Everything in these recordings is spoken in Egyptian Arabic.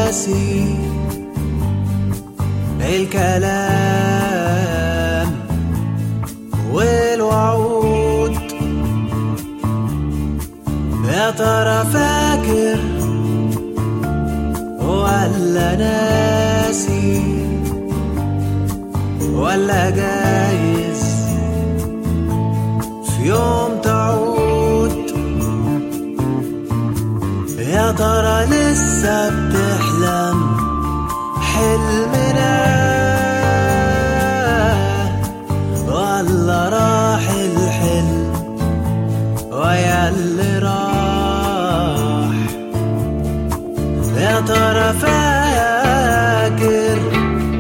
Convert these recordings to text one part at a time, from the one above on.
ناسي الكلام والوعود يا ترى فاكر ولا ناسي ولا جايز في يوم تعود يا ترى لسه بتحلم حلمنا ولا راح الحلم ويا اللي راح يا ترى فاكر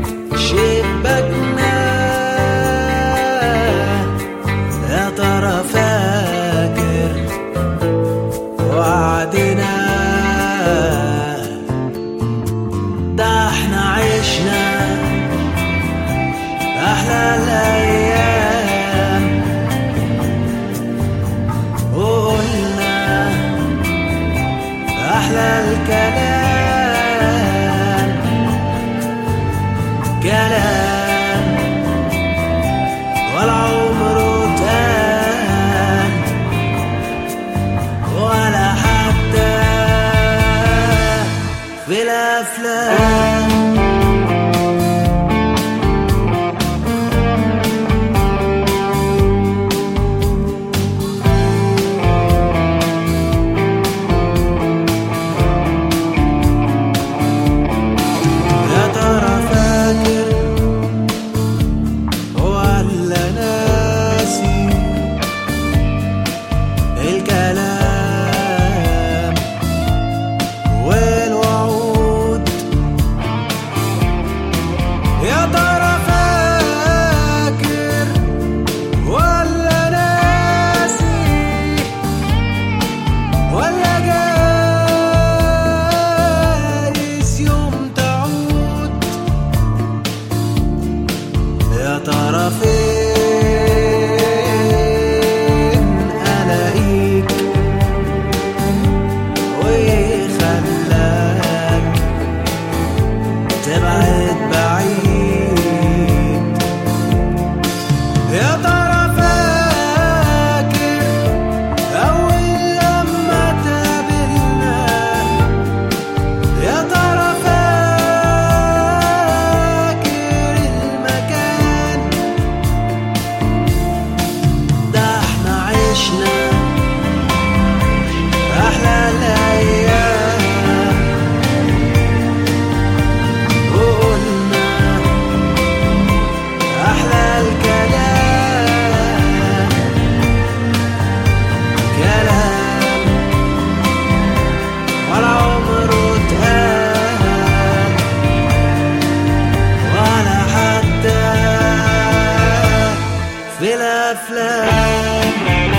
شبكنا يا ترى فاكر وعدنا ده احنا عشنا احلى الايام وقلنا احلى الكلام كلام ولا عمره تام ولا حتى في الافلام يا ترى فاكر ولا ناسي الكلام والوعود يا ترى فاكر ولا ناسي ولا جايز يوم تعود يا ترى فين الاقيك ويخلاك تبعد بعيد يا ترى فاكر أول لما تقابلنا يا ترى فاكر المكان ده احنا عشنا أحلى الأيام وقلنا أحلى الكلام كلام ولا عمره اتقال ولا حتى في الأفلام